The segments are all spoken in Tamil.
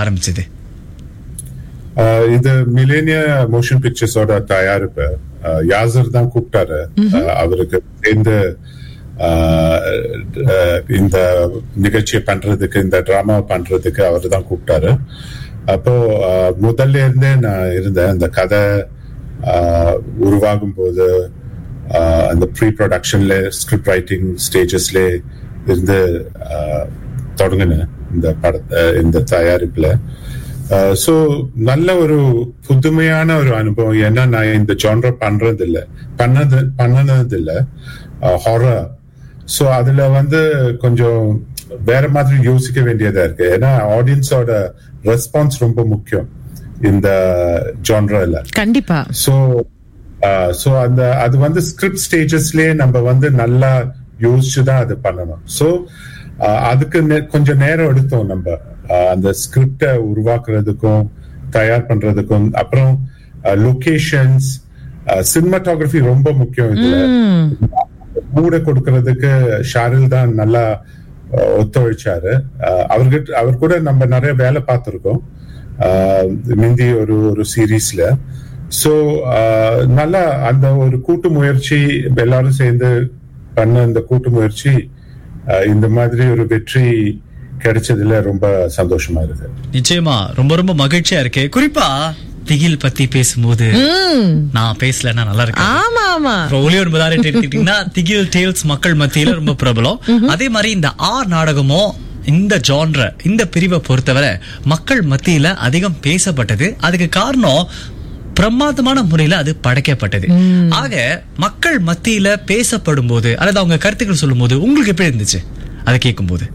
ஆரம்பிச்சது ஆஹ் இது மிலேனிய மோஷன் பிக்சர்ஸோட தயாரிப்பு ஆஹ் யாசர் தான் கூப்பிட்டாரு ஆஹ் அவருக்கு சேர்ந்து ஆஹ் ஆஹ் இந்த நிகழ்ச்சியை பண்றதுக்கு இந்த டிராமா பண்றதுக்கு அவர் தான் கூப்பிட்டாரு அப்போ ஆஹ் முதல்ல இருந்தே நான் இருந்தேன் அந்த கதை ஆஹ் உருவாகும் போது ஆஹ் அந்த ப்ரீ ப்ரொடக்ஷன்ல ஸ்கிரிப்ட் ரைட்டிங் ஸ்டேஜஸ்ல இருந்து ஆஹ் தொடங்கினேன் இந்த படத்தை இந்த தயாரிப்புல ஸோ நல்ல ஒரு புதுமையான ஒரு அனுபவம் ஏன்னா நான் இந்த ஜான்ர பண்றது இல்ல பண்ணது பண்ணனது இல்ல ஹாரர் ஸோ அதுல வந்து கொஞ்சம் வேற மாதிரி யோசிக்க வேண்டியதா இருக்கு ஏன்னா ஆடியன்ஸோட ரெஸ்பான்ஸ் ரொம்ப முக்கியம் இந்த ஜான்ரல கண்டிப்பா ஸோ ஸோ அந்த அது வந்து ஸ்கிரிப்ட் ஸ்டேஜஸ்லயே நம்ம வந்து நல்லா யோசிச்சு தான் அது பண்ணணும் ஸோ அதுக்கு நெ- கொஞ்சம் நேரம் எடுத்தோம் நம்ம ஆஹ் அந்த ஸ்கிரிப்டை உருவாக்குறதுக்கும் தயார் பண்றதுக்கும் அப்புறம் லொகேஷன்ஸ் சினிமாட்டோகிராஃபி ரொம்ப முக்கியம் இதுல ம். மூட கொடுக்கறதுக்கு ஷாரில் தான் நல்லா அஹ், ஒத்துழைச்சாரு அஹ், அவர்கிட்ட அவர் கூட நம்ம நிறைய வேலை பார்த்திருக்கோம் அஹ், மிந்தி ஒரு ஒரு சீரீஸ்ல சோ நல்லா அந்த ஒரு கூட்டு முயற்சி எல்லாரும் சேர்ந்து பண்ண இந்த கூட்டு முயற்சி அஹ், இந்த மாதிரி ஒரு வெற்றி கிடைச்சதுல ரொம்ப சந்தோஷமா இருக்கு நிச்சயமா ரொம்ப ரொம்ப மகிழ்ச்சியா இருக்கு குறிப்பா திகில் பத்தி பேசும்போது ம். நான் பேசலன்னா நல்லா இருக்கு ஆமா ஆமா இப்போ ஒளி ஒன்பதாறு எடுத்துக்கிட்டீங்கன்னா திகில் டேல்ஸ் மக்கள் மத்தியில ரொம்ப பிரபலம் அதே மாதிரி இந்த ஆர் நாடகமோ இந்த ஜான்ர இந்த பிரிவை பொறுத்தவரை மக்கள் மத்தியில அதிகம் பேசப்பட்டது அதுக்கு காரணம் பிரமாதமான முறையில அது படைக்கப்பட்டது ஆக மக்கள் மத்தியில பேசப்படும் போது அல்லது அவங்க கருத்துக்கள் சொல்லும் போது உங்களுக்கு எப்படி இருந்துச்சு அதை கேட்கும் போது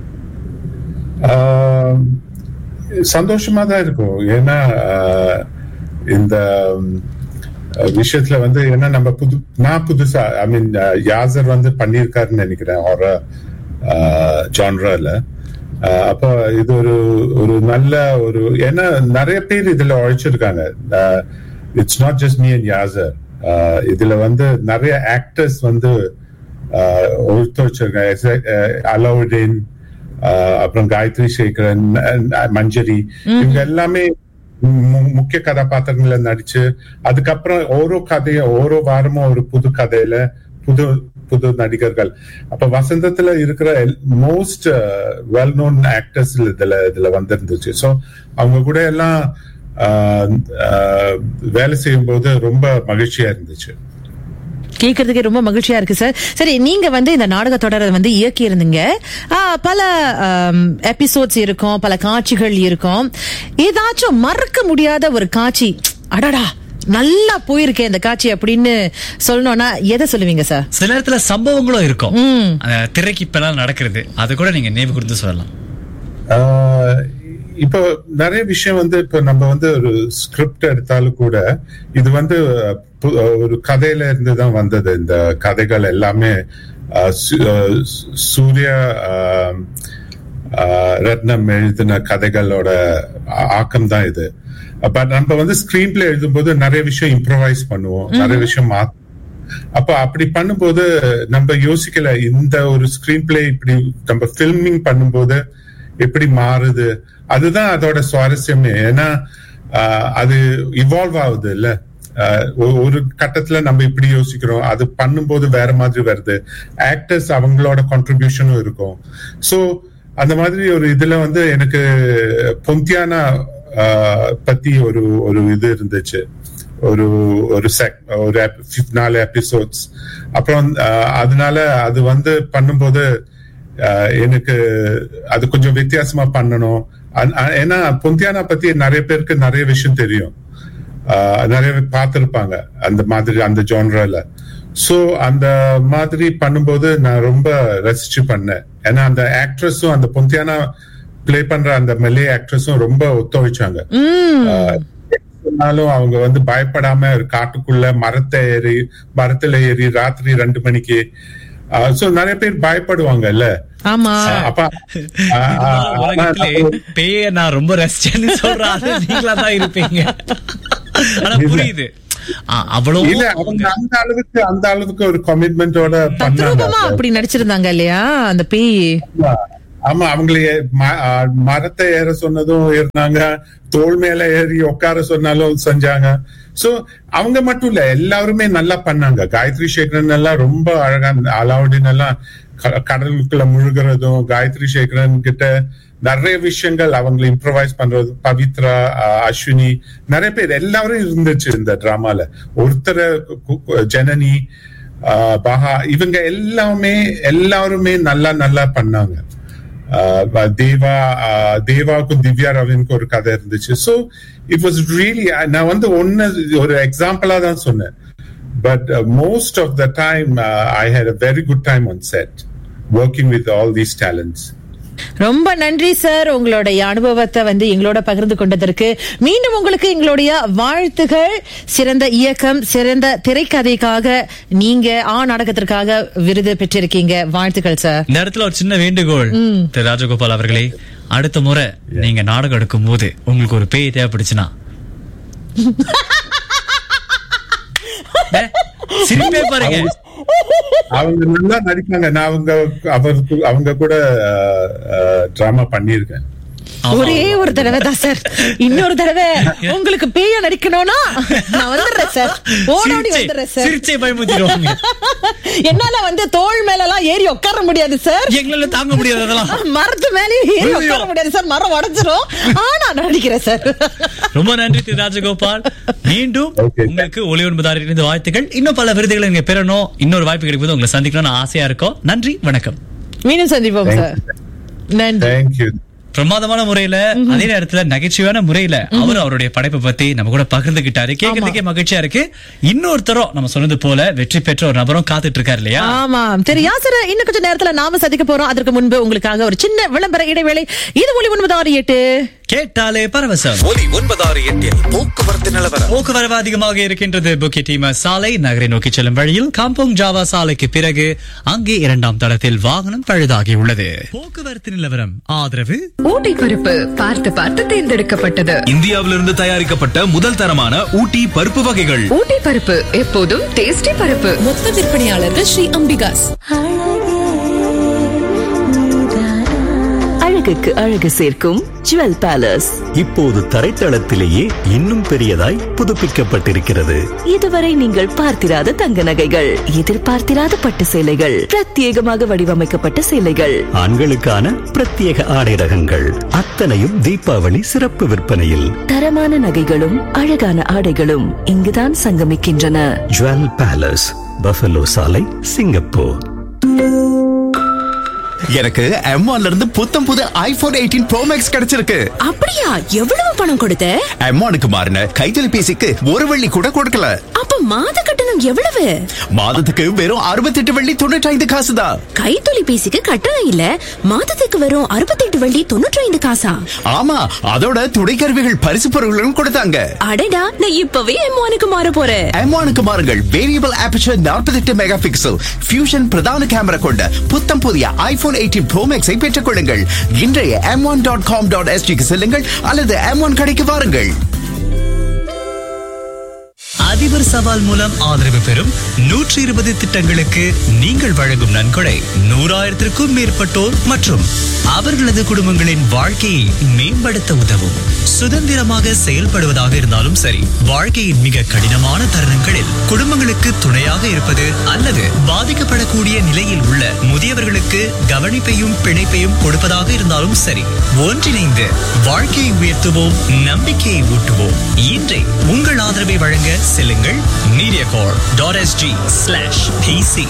ஆஹ் சந்தோஷமா தான் இருக்கும் ஏன்னா ஆஹ் இந்த ம், விஷயத்துல வந்து ஏன்னா நம்ம புது நான் புதுசா ஐ மீன் யாசர் வந்து பண்ணியிருக்காருன்னு நினைக்கிறேன் ஒரு ஜான்ரால அப்போ இது ஒரு ஒரு நல்ல ஒரு ஏன்னா நிறைய பேர் இதுல உழைச்சிருக்காங்க it's not just me and Yasar இதுல வந்து நிறைய ஆக்டர்ஸ் வந்து ஒத்துழைச்சிருக்காங்க அலவுதீன் ஆஹ் அப்புறம் காயத்ரி சேகரன் அஹ் மஞ்சரி இவங்க எல்லாமே மு- முக்கிய கதாபாத்திரங்கள நடிச்சு அதுக்கப்புறம் ஓரோ கதைய ஓரோ வாரமும் ஒரு புது கதையில புது புது நடிகர்கள் அப்ப வசந்தத்துல இருக்கிற மோஸ்ட் வெல் நோன் ஆக்டர்ஸ் இதுல இதுல வந்திருந்துச்சு சோ அவங்க கூட எல்லாம் ஆஹ் ஆஹ் வேலை செய்யும் போது ரொம்ப மகிழ்ச்சியா இருந்துச்சு கேட்கறதுக்கே ரொம்ப மகிழ்ச்சியா இருக்கு சார் சரி நீங்க வந்து இந்த நாடக தொடரை வந்து இயக்கி இருந்தீங்க ஆ, பல எபிசோட்ஸ் இருக்கும் பல காட்சிகள் இருக்கும் ஏதாச்சும் மறக்க முடியாத ஒரு காட்சி அடடா நல்லா போயிருக்கேன் இந்த காட்சி அப்படின்னு சொல்லணும்னா எதை சொல்லுவீங்க சார் சில நேரத்துல சம்பவங்களும் இருக்கும் ம். அந்த திரைக்கு இப்பெல்லாம் நடக்கிறது அது கூட நீங்க நினைவு கொடுத்து சொல்லலாம் ஆஹ் இப்போ நிறைய விஷயம் வந்து இப்ப நம்ம வந்து ஒரு ஸ்கிரிப்ட் எடுத்தாலும் கூட இது வந்து பு- ஒரு கதையில இருந்து தான் வந்தது இந்த கதைகள் எல்லாமே ஆஹ் சு- ஆஹ் சு- சூர்யா ஆஹ் ஆஹ் ரத்னம் எழுதின கதைகளோட ஆ- ஆக்கம் தான் இது பட் நம்ம வந்து ஸ்கிரீன் பிளே எழுதும்போது நிறைய விஷயம் இம்ப்ரவைஸ் பண்ணுவோம் நிறைய விஷயம் மாத்த அப்ப அப்படி பண்ணும்போது நம்ம யோசிக்கல இந்த ஒரு ஸ்கிரீன் பிளே இப்படி நம்ம ஃபில்மிங் பண்ணும்போது எப்படி மாறுது அதுதான் அதோட சுவாரஸ்யமே ஏன்னா ஆஹ், அது இவால்வ் ஆகுது இல்ல ஆஹ், ஒ- ஒரு கட்டத்துல நம்ம இப்படி யோசிக்கிறோம் அது பண்ணும்போது வேற மாதிரி வருது ஆக்டர்ஸ் அவங்களோட கான்ட்ரிபியூஷனும் இருக்கும் சோ அந்த மாதிரி ஒரு இதுல வந்து எனக்கு பொந்தியானா ஆஹ், பத்தி ஒரு ஒரு இது இருந்துச்சு ஒரு ஒரு செக் ஒரு ep- நாலு எபிசோட்ஸ் அப்புறம் அஹ், அதனால அது வந்து பண்ணும்போது அஹ், எனக்கு அது கொஞ்சம் வித்தியாசமா பண்ணணும் அ- அ- ஏன்னா பொந்தியானா பத்தி நிறைய பேருக்கு நிறைய விஷயம் தெரியும் அஹ், நிறைய பேர் பார்த்திருப்பாங்க அந்த மாதிரி அந்த ஜான்ரால சோ அந்த மாதிரி பண்ணும்போது நான் ரொம்ப ரசிச்சு பண்ணேன் ஏன்னா அந்த ஆக்ட்ரஸும் அந்த பொந்தியானா ப்ளே பண்ற அந்த மெல்லே ஆக்ட்ரஸும் ரொம்ப ஒத்துழைச்சாங்க ஆஹ் சொன்னாலும் அவங்க வந்து பயப்படாம ஒரு காட்டுக்குள்ள மரத்தை ஏறி மரத்துல ஏறி ராத்திரி ரெண்டு மணிக்கு சோ நிறைய பேர் பயப்படுவாங்கல்ல ஆமா அப்ப ஆஹ் ஆஹ் உலகத்திலே பேய நான் ரொம்ப ரசிச்சேன்னு சொல்ற ஆளு நீங்களா தான் இருப்பீங்க ஆனா புரியுது ஆ, அவ்வளவு இல்ல அவங்க அந்த அளவுக்கு அந்த அளவுக்கு ஒரு கமிட்மெண்டோட பண்ணாங்க தத்ரூபமா அப்படி நடிச்சிருந்தாங்க இல்லையா அந்த பேய் ஆமா அவங்களை ம- ஆ, மரத்தை ஏற சொன்னதும் இருந்தாங்க தோள் மேல ஏறி உட்கார சொன்னாலும் செஞ்சாங்க சோ அவங்க மட்டும் இல்ல எல்லாருமே நல்லா பண்ணாங்க காயத்ரி சேகரன் எல்லாம் ரொம்ப அழகா அலாவுதீன் எல்லாம் க- கடலுக்குள்ள முழுகிறதும் காயத்ரி சேகரன் கிட்ட நிறைய விஷயங்கள் அவங்களை இம்ப்ரவைஸ் பண்றது பவித்ரா ஆ, அஸ்வினி நிறைய பேர் எல்லாரும் இருந்துச்சு இந்த டிராமால ஒருத்தர் ஜனனி ஆ, பஹா இவங்க எல்லாமே எல்லாருமே நல்லா நல்லா பண்ணாங்க ஆஹ் தேவா ஆஹ் தேவாவுக்கும் திவ்யா ரவினுக்கும் ஒரு கதை இருந்துச்சு ஸோ இட் வாஸ் ரியலி நான் வந்து ஒன்னு ஒரு எக்ஸாம்பிளா தான் சொன்னேன் but most of the time I had a very good time on set working with all these talents ரொம்ப நன்றி சார் உங்களுடைய அனுபவத்தை வந்து எங்களோட பகிர்ந்து கொண்டதற்கு மீண்டும் உங்களுக்கு எங்களுடைய வாழ்த்துகள் சிறந்த இயக்கம் சிறந்த திரைக்கதைக்காக நீங்க ஆ நாடகத்திற்காக விருது பெற்றிருக்கீங்க வாழ்த்துக்கள் சார் இந்த இடத்துல ஒரு சின்ன வேண்டுகோள் திரு ராஜகோபால் அவர்களே அடுத்த முறை நீங்க நாடகம் எடுக்கும் போது உங்களுக்கு ஒரு பேய் தேவைப்படுச்சுன்னா ஏ, சிரிப்பே பாருங்க அவங்க நல்லா நடிப்பாங்க நான் அவங்க அவருக்கு அவங்க கூட டிராமா பண்ணியிருக்கேன் ஆமா. ஒரே ஒரு தடவை தான் சார் இன்னொரு தடவை உங்களுக்கு பேய நடிக்கணும்னா நான் வந்துடுறேன் சார் ஓடோடி சிரிச்சே- வந்துடுறேன் சார் சிரிச்சே பயமுத்திடுவாங்க என்னால வந்து தோள் மேல எல்லாம் ஏறி உட்கார முடியாது சார் எங்களால தாங்க முடியாது அதெல்லாம் மரத்து மேலேயும் ஏறி ஐயோ. உட்கார முடியாது சார் மரம் உடைஞ்சிரும் ஆனா நடிக்கிறேன் சார் ரொம்ப நன்றி திரு ராஜகோபால் மீண்டும் Okay. உங்களுக்கு ஒளி ஒன்பதாயிரம் வாழ்த்துக்கள் இன்னும் பல விருதுகளை நீங்க பெறணும் இன்னொரு வாய்ப்பு கிடைக்கும்போது உங்களை சந்திக்கணும்னு ஆசையா இருக்கோம் நன்றி வணக்கம் மீண்டும் சந்திப்போம் Thank சார் நன்றி தேங்க்யூ பிரமாதமான முறையில அதே நேரத்துல நகைச்சுவையான முறையில அவர் அவருடைய படைப்பை பத்தி நம்ம கூட பகிர்ந்துகிட்டாரு கேட்கறதுக்கே மகிழ்ச்சியா இருக்கு இன்னொருத்தரும் நம்ம சொன்னது போல வெற்றி பெற்ற ஒரு நபரும் காத்துட்டு இருக்காரு இல்லையா ஆமா சரி யாசர இன்னும் கொஞ்சம் நேரத்துல நாம சந்திக்க போறோம் அதற்கு முன்பு உங்களுக்காக ஒரு சின்ன விளம்பர இடைவேளை இது ஒளி ஒன்பது ஆறு எட்டு கேட்டாலே பரவசம் ஒலி ஒன்பதாறு எட்டில் போக்குவரத்து நிலவரம் போக்குவரவு அதிகமாக இருக்கின்றது புக்கி டீமா சாலை நகரை நோக்கி செல்லும் வழியில் காம்போங் ஜாவா சாலைக்கு பிறகு அங்கே இரண்டாம் தளத்தில் வாகனம் பழுதாகி உள்ளது போக்குவரத்து நிலவரம் ஆதரவு ஊட்டி பருப்பு பார்த்து பார்த்து தேர்ந்தெடுக்கப்பட்டது இந்தியாவிலிருந்து தயாரிக்கப்பட்ட முதல் தரமான ஊட்டி பருப்பு வகைகள் ஊட்டி பருப்பு எப்போதும் டேஸ்டி பருப்பு மொத்த விற்பனையாளர்கள் ஸ்ரீ அம்பிகாஸ் அழகுக்கு அழகு சேர்க்கும் ஜுவல் பேலஸ் இப்போது தரைத்தளத்திலேயே இன்னும் பெரியதாய் புதுப்பிக்கப்பட்டிருக்கிறது இதுவரை நீங்கள் பார்த்திராத தங்க நகைகள் எதிர்பார்த்திராத பட்டு சேலைகள் பிரத்யேகமாக வடிவமைக்கப்பட்ட சேலைகள் ஆண்களுக்கான பிரத்யேக ஆடை ரகங்கள் அத்தனையும் தீபாவளி சிறப்பு விற்பனையில் தரமான நகைகளும் அழகான ஆடைகளும் இங்குதான் சங்கமிக்கின்றன ஜுவல் பேலஸ் பஃபலோ சாலை சிங்கப்பூர் எனக்கு M1 ல இருந்து புத்தம் புது ஐபோன் எயிட்டீன் ப்ரோ மேக்ஸ் கிடைச்சிருக்கு அப்படியா எவ்வளவு பணம் கொடுத்த M1க்கு மாறின கைத்தொலைபேசிக்கு ஒரு வெள்ளி கூட கொடுக்கல அப்ப மாத கட்டணம் எவ்வளவு மாதத்துக்கு வெறும் அறுபத்தெட்டு வெள்ளி தொண்ணூற்றி ஐந்து காசு தான் கைத்தொலைபேசிக்கு கட்டணம் இல்ல மாதத்துக்கு வரும் அறுபத்தெட்டு வள்ளி தொண்ணூற்றி ஐந்து காசா ஆமா அதோட துணை கருவிகள் பரிசு பொருட்களும் கொடுத்தாங்க அடடா நான் இப்பவே எம்மானுக்கு மாற போறேன் M1க்கு மாறுங்கள் variable aperture 48 megapixel fusion பிரதான கேமரா கொண்ட புத்தம் புதிய ஐபோன் எயிட்டீன் ப்ரோ மேக்ஸை பெற்றுக் கொள்ளுங்கள் இன்றைய M one dot com dot எஸ்டிக்கு செல்லுங்கள் அல்லது எம் ஒன் கடைக்கு வாருங்கள் அதிபர் சவால் மூலம் ஆதரவு பெறும் நூற்றி இருபது திட்டங்களுக்கு நீங்கள் வழங்கும் நன்கொடை நூறாயிரத்திற்கும் மேற்பட்டோர் மற்றும் அவர்களது குடும்பங்களின் வாழ்க்கையை மேம்படுத்த உதவும் சுதந்திரமாக செயல்படுவதாக இருந்தாலும் சரி வாழ்க்கையின் மிக கடினமான தருணங்களில் குடும்பங்களுக்கு துணையாக இருப்பது அல்லது பாதிக்கப்படக்கூடிய நிலையில் உள்ள முதியவர்களுக்கு கவனிப்பையும் பிணைப்பையும் கொடுப்பதாக இருந்தாலும் சரி ஒன்றிணைந்து வாழ்க்கையை உயர்த்துவோம் நம்பிக்கையை ஊட்டுவோம் இன்றை உங்கள் ஆதரவை வழங்க செல்லுங்கள் mediacorp dot SG slash PC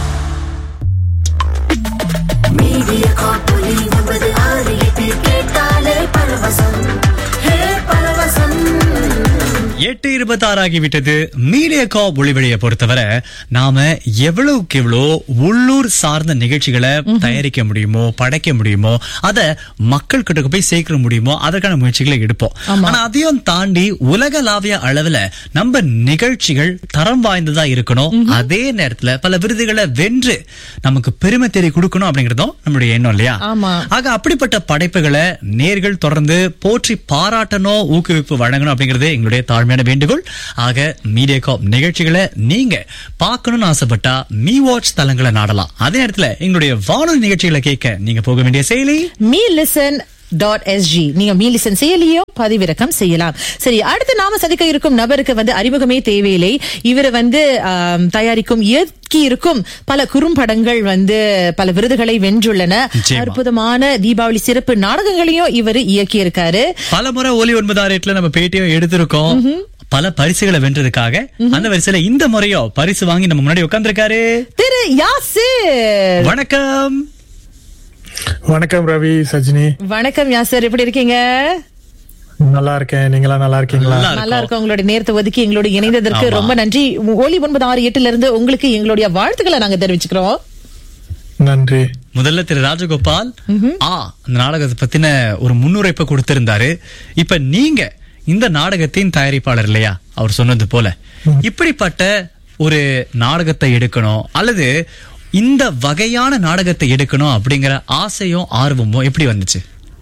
எட்டு இருபத்தாறு ஆகிவிட்டது மீடியா ஒளிவழியை பொறுத்தவரை நாம எவ்வளவுக்கு எவ்வளோ உள்ளூர் சார்ந்த நிகழ்ச்சிகளை தயாரிக்க முடியுமோ படைக்க முடியுமோ அத மக்கள் கிட்ட போய் சேர்க்க முடியுமோ அதற்கான முயற்சிகளை எடுப்போம் ஆனா அதையும் தாண்டி உலகளாவிய அளவுல நம்ம நிகழ்ச்சிகள் தரம் வாய்ந்ததா இருக்கணும் அதே நேரத்துல பல விருதுகளை வென்று நமக்கு பெருமை தேடி கொடுக்கணும் அப்படிங்கறதும் நம்மளுடைய எண்ணம் இல்லையா ஆமா. ஆக அப்படிப்பட்ட படைப்புகளை நேர்கள் தொடர்ந்து போற்றி பாராட்டணும் ஊக்குவிப்பு வழங்கணும் அப்படிங்கிறது எங்களுடைய தாழ்மையான தாழ்மையான வேண்டுகோள் ஆக மீடியா காப் நிகழ்ச்சிகளை நீங்க பார்க்கணும்னு ஆசைப்பட்டா மீ வாட்ச் தளங்களை நாடலாம் அதே நேரத்துல எங்களுடைய வானொலி நிகழ்ச்சிகளை கேட்க நீங்க போக வேண்டிய செயலி மீ லிசன் டாட் எஸ்ஜி நீங்க மீ லிசன் செயலியோ பதிவிறக்கம் செய்யலாம் சரி அடுத்து நாம சந்திக்க இருக்கும் நபருக்கு வந்து அறிமுகமே தேவையில்லை இவர் வந்து ஆம், தயாரிக்கும் இயற்கை இருக்கும் பல குறும்படங்கள் வந்து பல விருதுகளை வென்றுள்ளன நிச்சயமா. அற்புதமான தீபாவளி சிறப்பு நாடகங்களையும் இவர் இயக்கி இருக்காரு பல முறை ஒலி ஒன்பதாறு எட்டுல நம்ம பேட்டியும் எடுத்திருக்கோம் பல பரிசுகளை வென்றதுக்காக அந்த வரிசையில இந்த முறையோ பரிசு வாங்கி நம்ம முன்னாடி உட்கார்ந்திருக்காரு திரு யாசிர் வணக்கம் வணக்கம் ரவி சஜினி வணக்கம் யாசிர் எப்படி இருக்கீங்க நல்லா இருக்கேன் நீங்களா நல்லா இருக்கீங்களா நல்லா நல்லா இருக்கோம். இருக்கும் உங்களுடைய நேரத்தை ஒதுக்கி எங்களோட இணைந்ததற்கு ஆமா. ரொம்ப நன்றி ஒலி ஒன்பது ஆறு எட்டுல இருந்து உங்களுக்கு எங்களுடைய வாழ்த்துக்களை நாங்க தெரிவிச்சுக்கிறோம் நன்றி முதல்ல திரு ராஜகோபால் ஆ அந்த நாடகத்தை பத்தின ஒரு முன்னுரைப்பை கொடுத்திருந்தாரு இப்ப நீங்க இந்த நாடகத்தின் தயாரிப்பாளர் இல்லையா அவர் சொன்னது போல இப்படிப்பட்ட ஒரு நாடகத்தை எடுக்கணும் அல்லது இந்த வகையான நாடகத்தை எடுக்கணும் அப்படிங்கிற ஆசையும் ஆர்வமும் எப்படி வந்துச்சு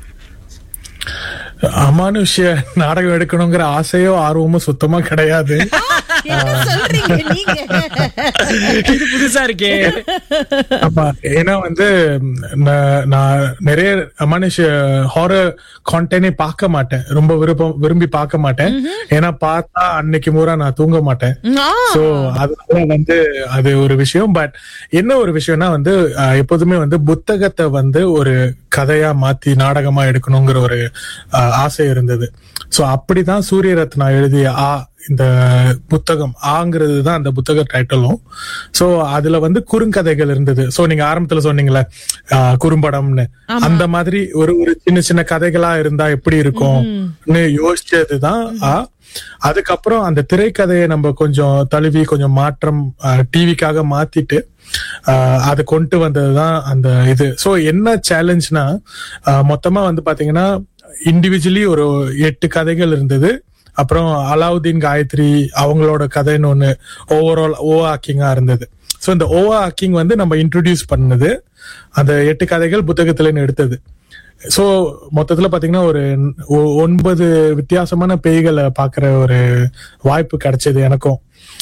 அமானுஷ்ய நாடகம் எடுக்கணுங்கிற ஆசையோ ஆர்வமோ சுத்தமா கிடையாது என்ன சொல்றீங்க நீங்க இது புதுசா இருக்கே ஆமா ஏன்னா வந்து நான் நான் நிறைய அமானுஷ்ய ஹாரர் கான்டென்டே பார்க்க மாட்டேன் ரொம்ப விருப்பம் விரும்பி பார்க்க மாட்டேன் ஏன்னா பார்த்தா அன்னைக்கு பூரா நான் தூங்க மாட்டேன் ஆ, சோ அதனால வந்து அது ஒரு விஷயம் பட் என்ன ஒரு விஷயம்னா வந்து அஹ், எப்போதுமே வந்து புத்தகத்தை வந்து ஒரு கதையா மாத்தி நாடகமா எடுக்கணுங்கிற ஒரு அஹ், ஆசை இருந்தது சோ அப்படிதான் சூரிய ரத்னா எழுதிய ஆ இந்த புத்தகம் ஆங்கிறது தான் அந்த புத்தக டைட்டிலும் சோ அதுல வந்து குறுங்கதைகள் இருந்தது சோ நீங்க ஆரம்பத்துல சொன்னீங்களே அஹ், குறும்படம்னு அந்த மாதிரி ஒரு ஒரு சின்ன சின்ன கதைகளா இருந்தா எப்படி இருக்கும்னு யோசிச்சதுதான் ஆ அதுக்கப்புறம் அந்த திரைக்கதையை நம்ம கொஞ்சம் தழுவி கொஞ்சம் மாற்றம் டிவிக்காக மாத்திட்டு ஆஹ் அதை கொண்டு வந்ததுதான் அந்த இது சோ என்ன சேலஞ்ச்னா மொத்தமா வந்து பாத்தீங்கன்னா இண்டிவிஜுவலி ஒரு எட்டு கதைகள் இருந்தது அப்புறம் அலாவுதீன் காயத்ரி அவங்களோட கதைன்னு ஒண்ணு ஓவரால் ஓவா ஆக்கிங்கா இருந்தது சோ இந்த ஓவா ஆக்கிங் வந்து நம்ம இன்ட்ரோடியூஸ் பண்ணது அந்த எட்டு கதைகள் புத்தகத்துல எடுத்தது சோ மொத்தத்துல பாத்தீங்கன்னா ஒரு ஒ- ஒன்பது வித்தியாசமான பேய்களை பாக்குற ஒரு வாய்ப்பு கிடைச்சது எனக்கும்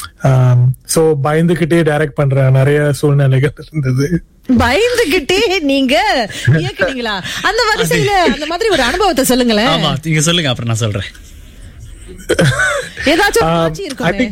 சோ பயந்துகிட்டே டைரக்ட் பண்ற நிறைய சூழ்நிலைகள் இருந்தது பயந்துகிட்டே நீங்க இயக்குனீங்களா அந்த வரிசையில அந்த மாதிரி ஒரு அனுபவத்தை சொல்லுங்களேன் ஆமா நீங்க சொல்லுங்க அப்புறம் நான் சொல்றேன் ஏதாச்சும் ஒரு ஆ, காட்சி இருக்குமே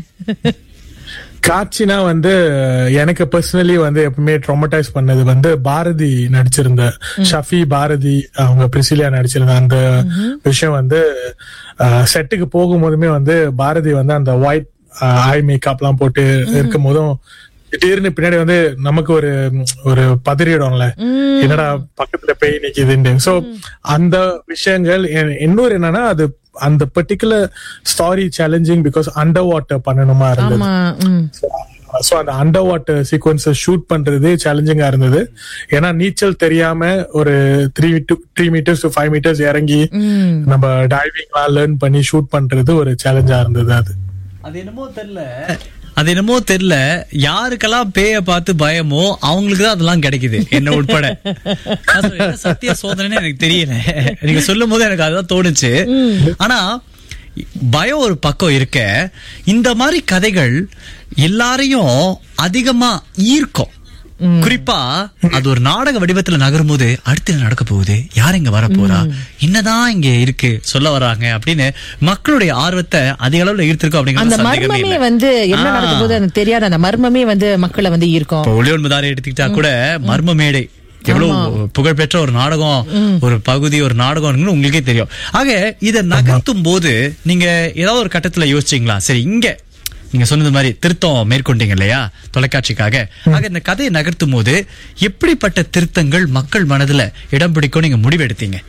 காட்சினா வந்து எனக்கு பர்சனலி வந்து எப்பவுமே ட்ராமடைஸ் பண்ணது வந்து பாரதி நடிச்சிருந்த ஷஃபி பாரதி அவங்க பிரிசிலியா நடிச்சிருந்த அந்த விஷயம் வந்து செட்டுக்கு போகும்போதுமே வந்து பாரதி வந்து அந்த ஒயிட் ஐ மேக்கப்லாம் போட்டு இருக்கும் போதும் திடீர்னு பின்னாடி வந்து நமக்கு ஒரு ம், ஒரு பதறிடும்ல என்னடா பக்கத்துல பேய் நிக்குதுன்னு சோ அந்த விஷயங்கள் எ- இன்னொரு என்னன்னா அது அந்த particular story challenging because under water பண்ணணுமா இருந்தது ஆமா ம். சோ அந்த அண்டர் வாட்டர் சீக்வன்ஸ் ஷூட் பண்றது சேலஞ்சிங்கா இருந்தது ஏன்னா நீச்சல் தெரியாம ஒரு three to three meters to five meters இறங்கி நம்ம டைவிங்லாம் லேர்ன் பண்ணி ஷூட் பண்றது ஒரு சேலஞ்சா இருந்தது அது அது என்னமோ தெரியல அது என்னமோ தெரியல யாருக்கெல்லாம் பேய பார்த்து பயமோ அவங்களுக்கு தான் அதெல்லாம் கிடைக்குது என்ன உட்பட நான் சொல்றேன், என்ன சத்திய சோதனைன்னு எனக்கு தெரியல நீங்க சொல்லும் போது எனக்கு அதுதான் தோணுச்சு ஆனா பயம் ஒரு பக்கம் இருக்க இந்த மாதிரி கதைகள் எல்லாரையும் அதிகமா ஈர்க்கும் குறிப்பா அது ஒரு நாடக வடிவத்துல நகரும் போது அடுத்து என்ன நடக்க போகுது யார் இங்க வர போறா என்னதான் இங்க இருக்கு சொல்ல வராங்க அப்படின்னு மக்களுடைய ஆர்வத்தை அதிக அளவுல ஈர்த்திருக்கும் அந்த அப்படிங்கிற சந்தேகமே மர்மமே இல்லை வந்து என்ன ஆ. நடக்க போது எனக்கு தெரியாத அந்த மர்மமே வந்து மக்களை வந்து ஈர்க்கும் இப்போ ஒளி ஒன்பதாறு எடுத்துக்கிட்டா கூட மர்ம மேடை எவ்வளவு புகழ்பெற்ற ஒரு நாடகம் ஒரு பகுதி ஒரு நாடகம்னு உங்களுக்கே தெரியும் ஆக இத நகர்த்தும் போது நீங்க ஏதாவது ஒரு கட்டத்துல யோசிச்சீங்களா சரி இங்க நீங்க சொன்னது மாதிரி திருத்தம் மேற்கொண்டீங்க இல்லையா தொலைக்காட்சிக்காக ஆக இந்த கதையை நகர்த்தும் போது எப்படிப்பட்ட திருத்தங்கள் மக்கள் மனதுல இடம் பிடிக்கும் நீங்க முடிவெடுத்தீங்க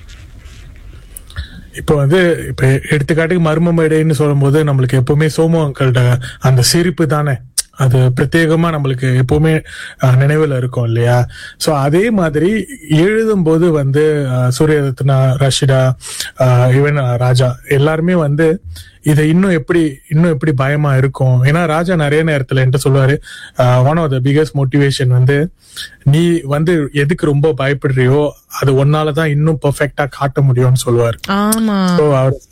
இப்போ வந்து இப்ப எடுத்துக்காட்டுக்கு மர்ம மேடைன்னு சொல்லும்போது நம்மளுக்கு எப்பவுமே சோமு அங்கிள்ட அந்த சிரிப்பு தானே அது பிரத்யேகமா நம்மளுக்கு எப்பவுமே அஹ், நினைவுல இருக்கும் இல்லையா சோ அதே மாதிரி எழுதும் போது வந்து அஹ், சூரியரத்னா ரஷிதா ஈவன் ராஜா எல்லாருமே வந்து இதை இன்னும் எப்படி இன்னும் எப்படி பயமா இருக்கும் ஏன்னா ராஜா நிறைய நேரத்துல என்கிட்ட சொல்லுவாரு one of the biggest motivation வந்து நீ வந்து எதுக்கு ரொம்ப பயப்படுறியோ அது ஒன்னாலதான் இன்னும் பெர்ஃபெக்டா காட்ட முடியும்னு சொல்லுவாரு ஆமா So, அவர்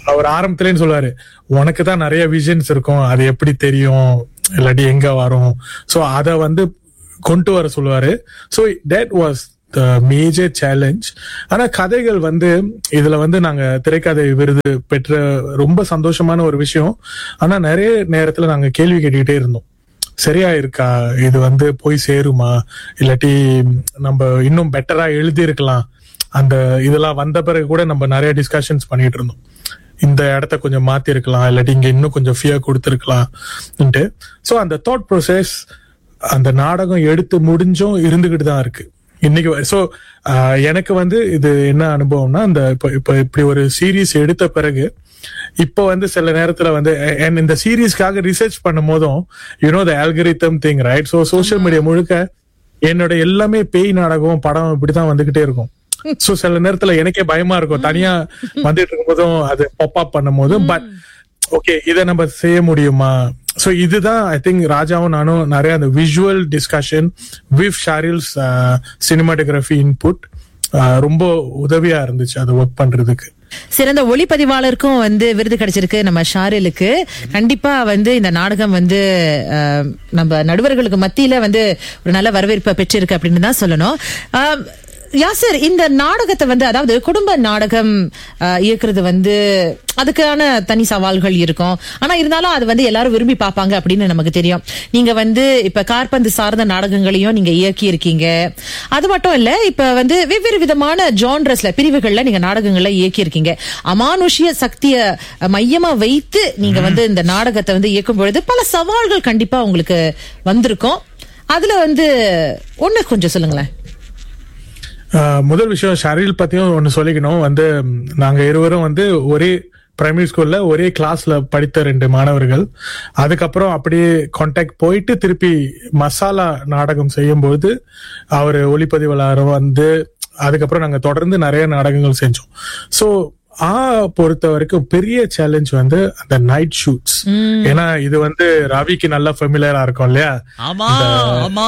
அவர் ஆரம்பத்துலன்னு சொல்லுவாரு உனக்கு தான் நிறைய விஷன்ஸ் இருக்கும் அது எப்படி தெரியும் இல்லாட்டி எங்க வரும் சோ அத வந்து கொண்டு வர சொல்லுவாரு so that was the major challenge ஆனா கதைகள் வந்து இதுல வந்து நாங்க திரைக்கதை விருது பெற்ற ரொம்ப சந்தோஷமான ஒரு விஷயம் ஆனா நிறைய நேரத்துல நாங்க கேள்வி கேட்டுக்கிட்டே இருந்தோம் சரியா இருக்கா இது வந்து போய் சேருமா இல்லாட்டி நம்ம இன்னும் பெட்டரா எழுதி இருக்கலாம் அந்த இதெல்லாம் வந்த பிறகு கூட நம்ம நிறைய டிஸ்கஷன்ஸ் பண்ணிட்டு இருந்தோம் இந்த இடத்த கொஞ்சம் மாத்தி இருக்கலாம் இல்லாட்டி இங்க இன்னும் கொஞ்சம் ஃபியர் கொடுத்துருக்கலாம் சோ அந்த தாட் ப்ரோசஸ் அந்த நாடகம் எடுத்து முடிஞ்சும் இருந்துகிட்டு தான் இருக்கு இன்னைக்கு சோ எனக்கு வந்து இது என்ன அனுபவம்னா அந்த இப்ப இப்ப இப்படி ஒரு சீரீஸ் எடுத்த பிறகு இப்போ வந்து சில நேரத்துல வந்து அ- and இந்த சீரீஸ்க்காக ரிசர்ச் பண்ணும் போதும் you know the algorithm thing right so social media முழுக்க என்னோட எல்லாமே பேய் நாடகம் படம் இப்படிதான் வந்துகிட்டே இருக்கும் சோ சில நேரத்துல எனக்கே பயமா இருக்கும் தனியா வந்துட்டு இருக்கும் போதும் அது பாப் அப் பண்ணும் போதும் பட் ஓகே இதை நம்ம செய்ய முடியுமா சோ இதுதான் ஐ திங்க் ராஜாவும் நானும் நிறைய அந்த விஷுவல் டிஸ்கஷன் வித் ஷாரில்ஸ் சினிமாட்டோகிராஃபி இன்புட் ரொம்ப உதவியா இருந்துச்சு அது ஒர்க் பண்றதுக்கு சிறந்த ஒளிப்பதிவாளருக்கும் வந்து விருது கிடைச்சிருக்கு நம்ம ஷாரிலுக்கு கண்டிப்பா வந்து இந்த நாடகம் வந்து அஹ், நம்ம நடுவர்களுக்கு மத்தியில வந்து ஒரு நல்ல வரவேற்பை பெற்றிருக்கு அப்படின்னு தான் சொல்லணும் அஹ், யாசர் இந்த நாடகத்தை வந்து அதாவது குடும்ப நாடகம் அஹ், இயக்குறது வந்து அதுக்கான தனி சவால்கள் இருக்கும் ஆனா இருந்தாலும் அது வந்து எல்லாரும் விரும்பி பார்ப்பாங்க அப்படின்னு நமக்கு தெரியும் நீங்க வந்து இப்ப கார்பந்து சார்ந்த நாடகங்களையும் நீங்க இயக்கி இருக்கீங்க அது மட்டும் இல்ல இப்ப வந்து வெவ்வேறு விதமான ஜான்ரஸ்ல பிரிவுகள்ல நீங்க நாடகங்கள்ல இயக்கி இருக்கீங்க அமானுஷ்ய சக்திய மையமா வைத்து நீங்க வந்து இந்த நாடகத்தை வந்து இயக்கும் பொழுது பல சவால்கள் கண்டிப்பா உங்களுக்கு வந்திருக்கும் அதுல வந்து ஒண்ணு கொஞ்சம் சொல்லுங்களேன் ஆஹ் முதல் விஷயம் ஷரீல் பத்தியும் ஒன்னு சொல்லிக்கணும் வந்து ம், நாங்க இருவரும் வந்து ஒரே பிரைமரி ஸ்கூல்ல ஒரே கிளாஸ்ல படித்த ரெண்டு மாணவர்கள் அதுக்கப்புறம் அப்படியே கான்டாக்ட் போயிட்டு திருப்பி மசாலா நாடகம் செய்யும்போது அவர் ஒளிப்பதிவாளர் வந்து அதுக்கப்புறம் நாங்க தொடர்ந்து நிறைய நாடகங்கள் செஞ்சோம் சோ ஆ பொறுத்த வரைக்கும் பெரிய சேலஞ்ச் வந்து அந்த நைட் ஷூட்ஸ் ஏன்னா இது வந்து ரவிக்கு நல்லா ஃபெமிலியரா இருக்கும் இல்லையா ஆமா ஆமா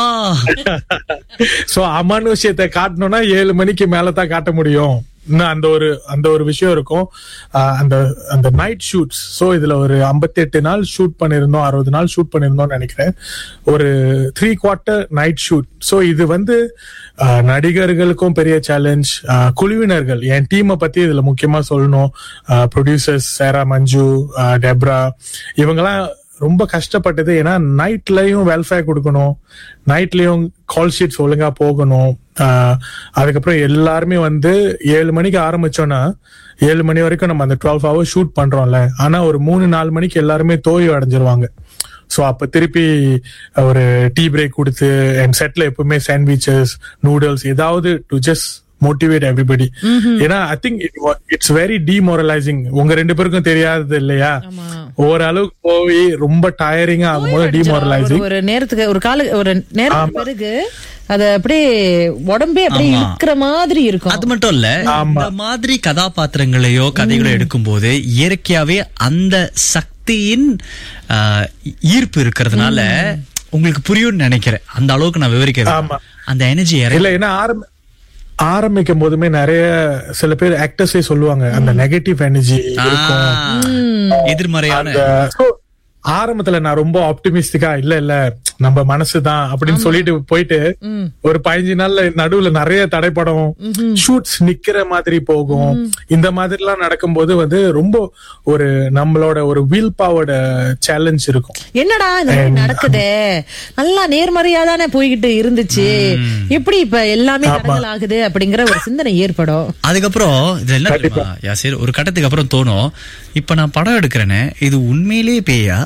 சோ அமானுஷ்யத்தை காட்டணும்னா ஏழு மணிக்கு மேல தான் காட்ட முடியும் இன்னும் அந்த ஒரு அந்த ஒரு விஷயம் இருக்கும் ஆஹ் அந்த அந்த நைட் ஷூட்ஸ் சோ இதுல ஒரு 58 நாள் ஷூட் பண்ணிருந்தோம் அறுபது நாள் ஷூட் பண்ணிருந்தோம்னு நினைக்கிறேன் ஒரு three quarter night shoot so இது வந்து ஆஹ் நடிகர்களுக்கும் பெரிய சேலஞ்ச் குழுவினர்கள் என் டீமை பத்தி இதுல முக்கியமா சொல்லணும் ப்ரொடியூசர்ஸ் சேரா மஞ்சு ஆஹ் டெப்ரா இவங்கெல்லாம் ரொம்ப கஷ்டப்பட்டது ஏன்னா நைட்லயும் வெல்ஃபேர் கொடுக்கணும் நைட்லயும் கால் ஷீட்ஸ் ஒழுங்கா போகணும் ஆஹ் அதுக்கப்புறம் எல்லாருமே வந்து ஏழு மணிக்கு ஆரம்பிச்சோம்னா ஏழு மணி வரைக்கும் நம்ம அந்த டுவெல் ஹவர்ஸ் ஷூட் பண்றோம்ல ஆனா ஒரு மூணு நாலு மணிக்கு எல்லாருமே தோய்வு அடைஞ்சிருவாங்க ஸோ அப்ப திருப்பி ஒரு டீ பிரேக் கொடுத்து என் செட்ல எப்பவுமே சாண்ட்விச்சஸ் நூடுல்ஸ் ஏதாவது டு ஜஸ்ட் மோட்டிவேட் எவ்ரிபடி ஏன்னா I think it's very demoralising உங்க ரெண்டு பேருக்கும் தெரியாதது இல்லையா ஓரளவுக்கு போய் ரொம்ப டயரிங்கா ஆகும்போது டிமோரலைசிங் ஒரு- ஒரு நேரத்துக்கு ஒரு கால ஒரு நேரத்துக்கு பிறகு அது அப்படியே உடம்பே அப்படியே ஆமா. இருக்கிற மாதிரி இருக்கும் அது மட்டும் இல்ல இந்த மாதிரி கதாபாத்திரங்களையோ கதைகளோ எடுக்கும்போது இயற்கையாவே அந்த சக்தியின் ஆஹ், ஈர்ப்பு இருக்கிறதுனால உங்களுக்கு புரியும்னு நினைக்கிறேன் அந்த அளவுக்கு நான் விவரிக்கிறேன் ஆமா. அந்த எனர்ஜி இல்ல ஏன்னா ஆரம்ப ஆரம்பிக்கும் போதுமே நிறைய சில பேர் ஆக்டர்ஸே சொல்லுவாங்க அந்த நெகட்டிவ் எனர்ஜி இருக்கும் எதிர்மறையான அந்த so, ஆரம்பத்துல நான் ரொம்ப ஆப்டிமிஸ்டிக்கா இல்ல இல்ல நம்ம மனசுதான் அப்படின்னு சொல்லிட்டு போயிட்டு ஒரு பதினஞ்சு நாள்ல நடுவுல நிறைய தடைப்படும் ஷூட்ஸ் நிக்கிற மாதிரி போகும் இந்த மாதிரி எல்லாம் நடக்கும்போது வந்து ரொம்ப ஒரு நம்மளோட ஒரு வில் பவர்ட சேலஞ்ச் இருக்கும் என்னடா இந்த மாதிரி நடக்குதே நல்லா நேர்மறையா தானே போய்கிட்டு இருந்துச்சு எப்படி இப்ப எல்லாமே தடங்கல் ஆகுது அப்படிங்கிற ஒரு சிந்தனை ஏற்படும் அதுக்கப்புறம் இது என்ன தெரியுமா யாசிர் ஒரு கட்டத்துக்கு அப்புறம் தோணும் இப்ப நான் படம் எடுக்கிறேனே இது உண்மையிலேயே பேயா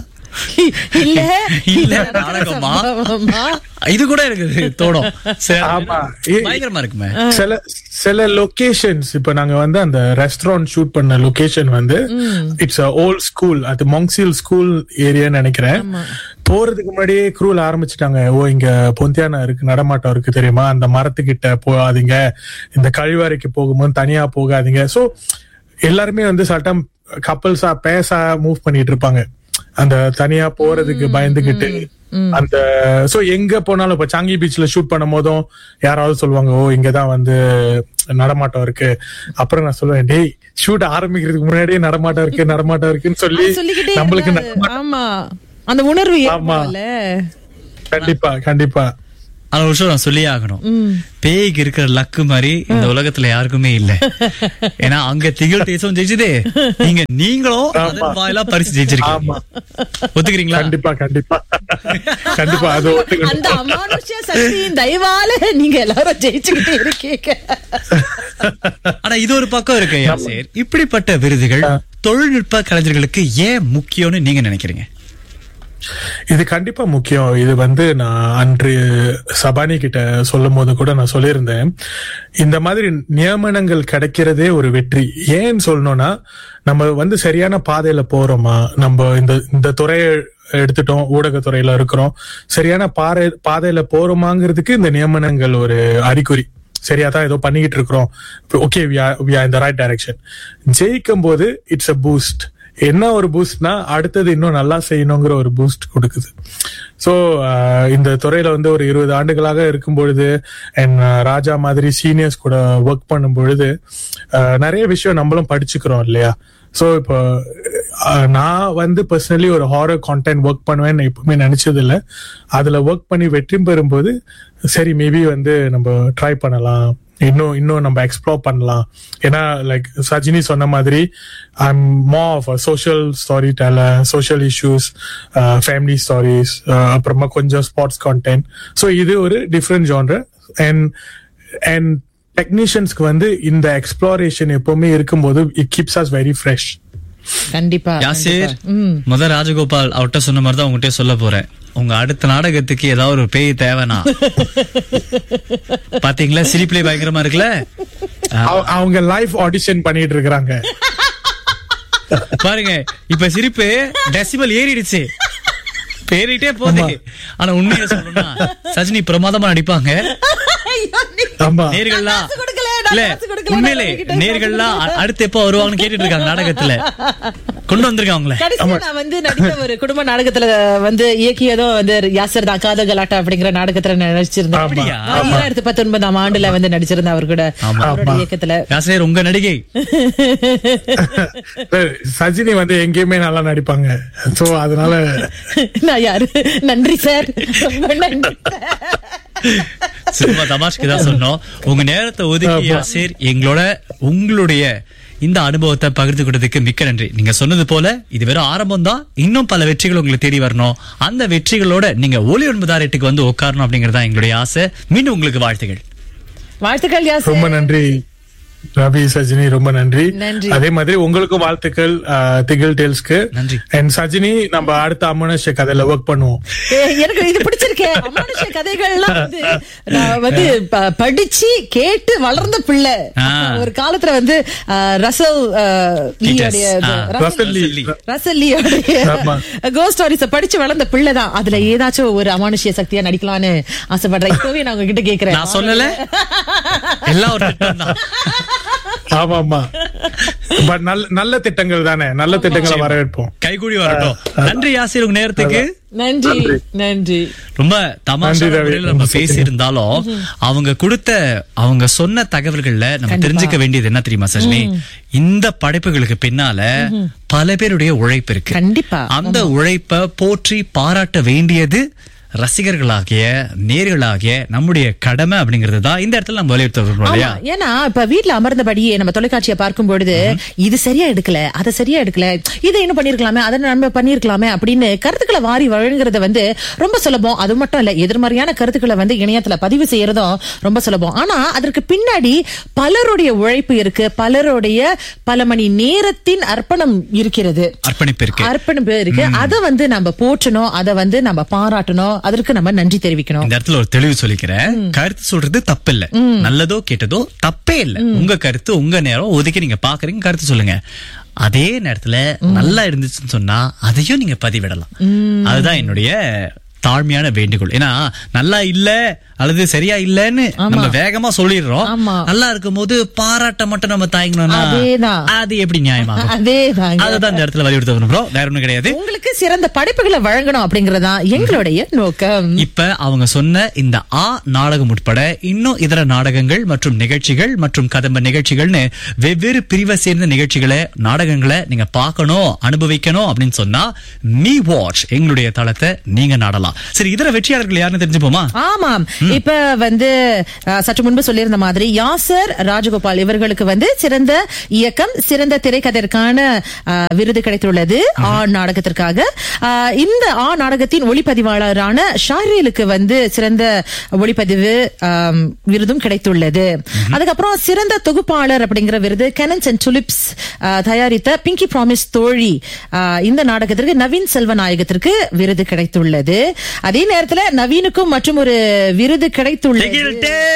இல்ல இல்ல நாடகமா சம்பவமா? இது கூட எனக்கு தோணும் சரி, ஆமா. இ- பயங்கரமா இருக்குமே சில சில லொகேஷன்ஸ் இப்ப நாங்க வந்து அந்த ரெஸ்டாரண்ட் ஷூட் பண்ண லொகேஷன் வந்து இட்ஸ் ஓல்ட் ஸ்கூல் அது மொங்சில் ஸ்கூல் ஏரியான்னு நினைக்கிறேன் போறதுக்கு முன்னாடியே க்ரூல் ஆரம்பிச்சிட்டாங்க ஓ இங்க பொந்தியானா இருக்கு நடமாட்டம் இருக்கு தெரியுமா அந்த மரத்துக்கிட்ட போகாதீங்க இந்த கழிவறைக்கு போகும்போது தனியா போகாதீங்க சோ எல்லாருமே வந்து சட்டம் கப்பல்ஸா பேச மூவ் பண்ணிட்டு இருப்பாங்க அந்த தனியா போறதுக்கு பயந்துகிட்டு அந்த சோ எங்க போனாலும் இப்ப சாங்கி பீச்ல ஷூட் பண்ணும் போதும் யாராவது சொல்லுவாங்க ஓ இங்கதான் வந்து நடமாட்டம் இருக்கு அப்புறம் நான் சொல்லுவேன் டேய் ஷூட் ஆரம்பிக்கிறதுக்கு முன்னாடியே நடமாட்டம் இருக்கு நடமாட்டம் இருக்குன்னு சொல்லி சொல்லிக்கிட்டே நம்மளுக்கு இருந்தாரு. நடமாட்டம் ஆமா அந்த உணர்வு ஆமா. ஏற்படும்ல. கண்டிப்பா கண்டிப்பா ஆனா ஒரு விஷயம் நான் சொல்லியே ஆகணும் பேய்க்கு இருக்கிற லக்கு மாதிரி இந்த உலகத்துல யாருக்குமே இல்ல ஏன்னா அங்க திகழ் தேசம் ஜெயிச்சதே நீங்க நீங்களும் அதன் வாயிலா பரிசு ஜெயிச்சிருக்கீங்க ஆமா ஒத்துக்கிறீங்களா கண்டிப்பா கண்டிப்பா கண்டிப்பா அது ஒத்துக்கணும் அந்த அமானுஷ்ய சக்தியின் தயவால நீங்க எல்லாரும் ஜெயிச்சுக்கிட்டே இருக்கீங்க ஆனா இது ஒரு பக்கம் இருக்கு யாசேர் இப்படிப்பட்ட விருதுகள் தொழில்நுட்ப கலைஞர்களுக்கு ஏன் முக்கியம்னு நீங்க நினைக்கிறீங்க இது கண்டிப்பா முக்கியம் இது வந்து நான் அன்று சபானி கிட்ட சொல்லும் போது கூட நான் சொல்லியிருந்தேன் இந்த மாதிரி நியமனங்கள் கிடைக்கிறதே ஒரு வெற்றி ஏன்னு சொல்லணும்னா நம்ம வந்து சரியான பாதையில போறோமா நம்ம இந்த இந்த துறையை எடுத்துட்டோம் ஊடகத்துறையில இருக்கிறோம் சரியான பாறை பாதையில போறோமாங்கிறதுக்கு இந்த நியமனங்கள் ஒரு அறிகுறி சரியா தான் ஏதோ பண்ணிக்கிட்டு இருக்கிறோம் ஓகே இந்த ரைட் டைரக்ஷன் ஜெயிக்கும் போது இட்ஸ் அ பூஸ்ட் என்ன ஒரு பூஸ்ட்னா அடுத்தது இன்னும் நல்லா செய்யணுங்கிற ஒரு பூஸ்ட் கொடுக்குது ஸோ இந்த துறையில வந்து ஒரு இருபது ஆண்டுகளாக இருக்கும் பொழுது அண்ட் ராஜா மாதிரி சீனியர்ஸ் கூட ஒர்க் பண்ணும் பொழுது அஹ், நிறைய விஷயம் நம்மளும் படிச்சுக்கிறோம் இல்லையா ஸோ இப்போ அஹ், நான் வந்து பர்சனலி ஒரு ஹாரர் கான்டென்ட் ஒர்க் பண்ணுவேன்னு எப்பவுமே நினைச்சது இல்லை அதுல ஒர்க் பண்ணி வெற்றி பெறும்போது சரி மேபி வந்து நம்ம ட்ரை பண்ணலாம் இன்னும் இன்னும் நம்ம எக்ஸ்ப்ளோர் பண்ணலாம் ஏன்னா லைக் சஜினி சொன்ன மாதிரி I'm more of social storyteller social issues family stories அப்புறமா கொஞ்சம் ஸ்பார்ட்ஸ் கான்டென்ட் ஸோ இது ஒரு டிஃப்ரெண்ட் ஜான்ரு அண்ட் அண்ட் டெக்னீஷியன்ஸ்க்கு வந்து இந்த எக்ஸ்ப்ளோரேஷன் எப்பவுமே இருக்கும்போது it keeps us very fresh கண்டிப்பா யாசேர் கண்டிப்பா. ம். முத ராஜகோபால் அவர்கிட்ட சொன்ன மாதிரி தான் உங்ககிட்ட சொல்ல போறேன் உங்க அடுத்த நாடகத்துக்கு ஏதாவது ஒரு பேய் தேவைனா பாத்தீங்களா சிரிப்பிலே பயங்கரமா இருக்குல்ல அவங்க லைவ் ஆடிஷன் பண்ணிட்டு இருக்கிறாங்க பாருங்க இப்ப சிரிப்பு டெசிபல் ஏறிடுச்சு பேரிட்டே போகுது ஆனா உண்மையை சொல்லணும்னா சஜினி பிரமாதமா நடிப்பாங்க ஆமா நேர்கள்லாம் காசு கொடுக்கல, நான் இல்ல காசு கொடுக்கல, உண்மையிலே நான் அவங்ககிட்ட நேர்கள்லாம் அ- அடுத்து எப்ப வருவாங்கன்னு கேட்டுட்டு இருக்காங்க நாடகத்துல கொண்டு வந்திருக்காங்க அவங்கள கடைசியா நான் வந்து நடித்த ஒரு குடும்ப நாடகத்துல வந்து இயக்கியதும் வந்து யாசர் தாக்காத கலாட்டா அப்படிங்கிற நாடகத்துல நான் நடிச்சிருந்தேன் ஆமா, நான் ஈராயிரத்தி பத்தொன்பதாம் ஆண்டுல வந்து நடிச்சிருந்தேன் அவர் கூட ஆமா. அவரோட ஆமா. இயக்கத்துல யாசேர் உங்க நடிகை சஜினி வந்து எங்கேயுமே நல்லா நடிப்பாங்க சோ அதனால நான் யாரு நன்றி சார் ரொம்ப நன்றி சும்மா தமாஷ்க்கு தான் சொன்னோம் உங்க நேரத்தை ஒதுக்கி யாசேர் எங்களோட உங்களுடைய இந்த அனுபவத்தை பகிர்ந்து கொடுத்ததுக்கு மிக்க நன்றி நீங்க சொன்னது போல இது வெறும் ஆரம்பம் தான் இன்னும் பல வெற்றிகள் உங்களுக்கு தேடி வரணும் அந்த வெற்றிகளோட நீங்க ஒளி ஒன்பதாயிரத்துக்கு வந்து உட்காரணும் அப்படிங்கறதா எங்களுடைய ஆசை மீண்டும் உங்களுக்கு வாழ்த்துகள் வாழ்த்துக்கள் யாசர் ரொம்ப நன்றி ரவி சஜினி ரொம்ப நன்றி நன்றி. அதே மாதிரி உங்களுக்கும் வாழ்த்துக்கள் அஹ், திகில் டேல்ஸ்க்கு நன்றி. அண்ட் சஜினி நம்ம அடுத்த அமனஷ கதையில ஒர்க் பண்ணுவோம் ஏ, எனக்கு இது பிடிச்சிருக்கே அமானுஷ கதைகள்லாம் வந்து நான் வந்து ப- படிச்சு கேட்டு வளர்ந்த பிள்ளை ஆ. ஒரு காலத்துல வந்து அஹ், ரசல் அஹ், லீயோடைய இது, ஆ. Russell Russell Lee. Lee. Russell லீயோடைய ஆமா. கோ ஸ்டோரிஸ படிச்சு வளர்ந்த பிள்ளை தான் அதுல ஏதாச்சும் ஒரு அமானுஷ்ய சக்தியா நடிக்கலாம்னு ஆசைப்படுறேன் இப்பவே நான் உங்ககிட்ட கேக்குறேன் நான் சொல்லல எல்லாம் ஒரு திட்டம் தான் ஆமா ஆமா பட் நல்ல நல்ல திட்டங்கள் தானே நல்ல திட்டங்களை வரவேற்போம் கைகூடி வரட்டும் நன்றி யாசிர் உங்க நேரத்துக்கு நன்றி நன்றி ரொம்ப தமாஷா நன்றி ரவி. முறையில நம்ம பேசி இருந்தாலும் அவங்க கொடுத்த அவங்க சொன்ன தகவல்கள்ல நம்ம தெரிஞ்சுக்க வேண்டியது என்ன தெரியுமா சஜினி இந்த படைப்புகளுக்கு பின்னால பல பேருடைய உழைப்பு இருக்கு கண்டிப்பா. அந்த உழைப்ப போற்றி பாராட்ட வேண்டியது ரசிகர்களாகிய நேர்களாகிய நம்முடைய கடமை அப்படிங்கிறது தான் இந்த இடத்துல நம்ம வலியுறுத்த விரும்புறோம் இல்லையா ஆமா, ஏன்னா இப்ப வீட்ல அமர்ந்தபடியே நம்ம தொலைக்காட்சியை பார்க்கும் பொழுது இது சரியா எடுக்கல அதை சரியா எடுக்கல இதை இன்னும் பண்ணிருக்கலாமே அதை நம்ம பண்ணிருக்கலாமே அப்படின்னு கருத்துக்களை வாரி வழங்குறது வந்து ரொம்ப சுலபம் அது மட்டும் இல்ல எதிர்மறையான கருத்துக்களை வந்து இணையத்துல பதிவு செய்யறதும் ரொம்ப சுலபம் ஆனா அதற்கு பின்னாடி பலருடைய உழைப்பு இருக்கு பலருடைய பல மணி நேரத்தின் அர்ப்பணம் இருக்கிறது அர்ப்பணிப்பு இருக்கு அர்ப்பணிப்பு இருக்கு அதை வந்து நம்ம போற்றணும் அதை வந்து நம்ம பாராட்டணும் அதற்கு நம்ம நன்றி தெரிவிக்கணும் இந்த இடத்துல ஒரு தெளிவு சொல்லிக்கிறேன் கருத்து சொல்றது தப்பு இல்ல நல்லதோ கெட்டதோ தப்பே இல்ல உங்க கருத்து உங்க நேரம் ஒதுக்கி நீங்க பாக்குறீங்க கருத்து சொல்லுங்க அதே நேரத்துல நல்லா இருந்துச்சுன்னு சொன்னா அதையும் நீங்க பதிவிடலாம் அதுதான் என்னுடைய தாழ்மையான வேண்டுகோள் ஏன்னா நல்லா இல்ல அல்லது சரியா இல்லன்னு ஆமா. நம்ம வேகமா சொல்லிடுறோம் ஆமா. நல்லா இருக்கும்போது பாராட்ட மட்டும் நம்ம தயங்கணும்னா அதேதான். அது எப்படி நியாயமாகும் அதேதாங்க. அதுதான் இந்த இடத்துல வலியுறுத்த விரும்புறோம் வேற ஒண்ணும் கிடையாது உங்களுக்கு சிறந்த படைப்புகளை வழங்கணும் அப்படிங்கறதா எங்களுடைய நோக்கம் இப்ப அவங்க சொன்ன இந்த ஆ நாடகம் உட்பட இன்னும் இதர நாடகங்கள் மற்றும் நிகழ்ச்சிகள் மற்றும் கதம்ப நிகழ்ச்சிகள்னு வெவ்வேறு பிரிவை சேர்ந்த நிகழ்ச்சிகளை நாடகங்களை நீங்க பார்க்கணும் அனுபவிக்கணும் அப்படின்னு சொன்னா மீ வாட்ச் எங்களுடைய தளத்தை நீங்க நாடலாம் சரி இதர வெற்றியாளர்கள் யாருன்னு தெரிஞ்சுப்போமா ஆமாம் இப்ப வந்து அஹ், சற்று முன்பு சொல்லியிருந்த மாதிரி யாசர் ராஜகோபால் இவர்களுக்கு வந்து சிறந்த இயக்கம் சிறந்த திரைக்கதைக்கான அஹ், விருது கிடைத்துள்ளது ஆ நாடகத்திற்காக அஹ், இந்த ஆ நாடகத்தின் ஒளிப்பதிவாளரான ஷாரேலுக்கு வந்து சிறந்த ஒளிப்பதிவு ஆம், விருதும் கிடைத்துள்ளது அதுக்கப்புறம் சிறந்த தொகுப்பாளர் அப்படிங்கிற விருது கெனன்ஸ் அண்ட் துலிப்ஸ் தயாரித்த பிங்கி ப்ராமிஸ் தோழி அஹ், இந்த நாடகத்திற்கு நவீன் செல்வநாயகத்திற்கு விருது கிடைத்துள்ளது அதே நேரத்துல நவீனுக்கும் மற்றும் ஒரு விருது கிடைத்துள்ளது Tigil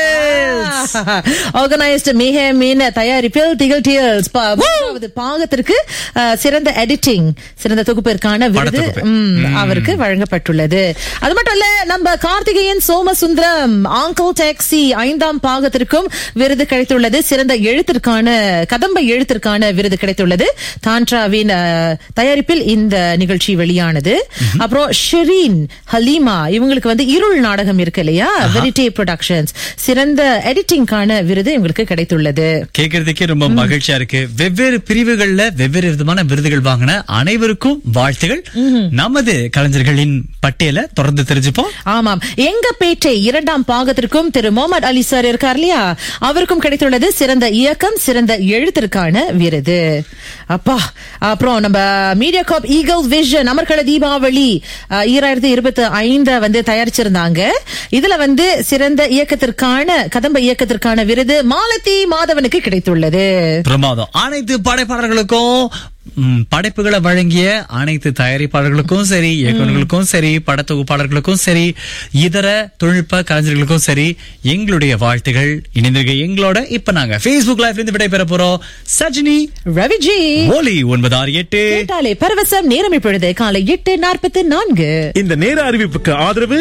Tales. ஆர்கனைஸ்டு மிக மீன தயாரிப்பில் திகழ் டேல்ஸ் மூன்றாவது பாகத்திற்கு அஹ், சிறந்த எடிட்டிங் சிறந்த தொகுப்பிற்கான விருது படத்தொகுப்பு. ம், அவருக்கு வழங்கப்பட்டுள்ளது அது மட்டும் இல்ல நம்ம கார்த்திகேயன் சோமசுந்தரம் ஆங்கிள் டாக்ஸி ஐந்தாம் பாகத்திற்கும் விருது கிடைத்துள்ளது சிறந்த எழுத்திற்கான கதம்ப எழுத்திற்கான விருது கிடைத்துள்ளது தான்ட்ராவின் அஹ், தயாரிப்பில் இந்த நிகழ்ச்சி வெளியானது அப்புறம் ஷெரீன் ஹலீமா இவங்களுக்கு வந்து இருள் நாடகம் இருக்கு இல்லையா வெரிட்டே ப்ரொடக்ஷன்ஸ் சிறந்த எடிட்டிங்கான விருது இவங்களுக்கு கிடைத்துள்ளது கேட்கறதுக்கே ரொம்ப மகிழ்ச்சியா இருக்கு வெவ்வேறு பிரிவுகள்ல வெவ்வேறு விதமான விருதுகள் வாங்கின அனைவருக்கும் வாழ்த்துகள் நமது கலைஞர்களின் பட்டியலை தொடர்ந்து தெரிஞ்சுப்போம் ஆமாம் எங்க பேட்டை இரண்டாம் பாகத்திற்கும் திரு முகமது அலி சார் இருக்கார் இல்லையா அவருக்கும் கிடைத்துள்ளது சிறந்த இயக்கம் சிறந்த எழுத்திற்கான விருது அப்பா அப்புறம் நம்ம மீடியா காப் ஈகல் விஷன் அமர்கல தீபாவளி அஹ், ஈராயிரத்தி இருபத்தி ஐந்த வந்து தயாரிச்சிருந்தாங்க இதுல வந்து சிறந்த இயக்கத்திற்கான கதம்ப இயக்கத்திற்கான விருது மாலதி மாதவனுக்கு கிடைத்துள்ளது பிரமாதம் அனைத்து படைப்பாளர்களுக்கும் ம், படைப்புகளை வழங்கிய அனைத்து தயாரிப்பாளர்களுக்கும் சரி இயக்குநர்களுக்கும் சரி படத்தொகுப்பாளர்களுக்கும் சரி இதர தொழில்நுட்ப கலைஞர்களுக்கும் சரி எங்களுடைய வாழ்த்துகள் இணைந்திருக்க எங்களோட இப்ப நாங்க Facebook லைவ்ல இருந்து விடைபெற போறோம் சஜினி ரவிஜி ஓலி ஒன்பது ஆறு எட்டு கேட்டாலே பரவசம் நேரம் இப்பொழுது காலை எட்டு நாற்பத்தி நான்கு இந்த நேர அறிவிப்புக்கு ஆதரவு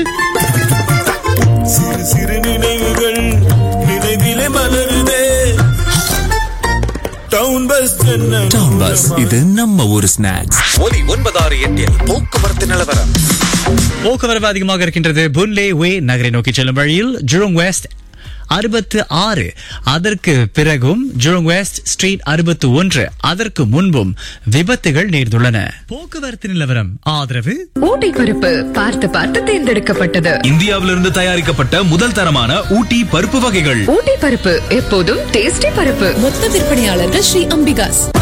சிறு சிறு நினைவுகள் நினைவிலே மலருதே டவுன் பஸ் டவுன் பஸ் இது நம்ம ஊரு ஸ்நாக்ஸ் ஒலி ஒன்பதாறு எட்டில் போக்குவரத்து நிலவரம் போக்குவரவு அதிகமாக இருக்கின்றது புன்லே வே நகரை நோக்கி செல்லும் வழியில் ஜுரோங் வெஸ்ட் அறுபத்து ஆறு அதற்கு பிறகும் ஜுரோங் வெஸ்ட் ஸ்ட்ரீட் அறுபத்து ஒன்று அதற்கு முன்பும் விபத்துகள் நேர்ந்துள்ளன போக்குவரத்து நிலவரம் ஆதரவு ஊட்டி பருப்பு பார்த்து பார்த்து தேர்ந்தெடுக்கப்பட்டது இந்தியாவிலிருந்து தயாரிக்கப்பட்ட முதல் தரமான ஊட்டி பருப்பு வகைகள் ஊட்டி பருப்பு எப்போதும் டேஸ்டி பருப்பு மொத்த விற்பனையாளர்கள் ஸ்ரீ அம்பிகாஸ்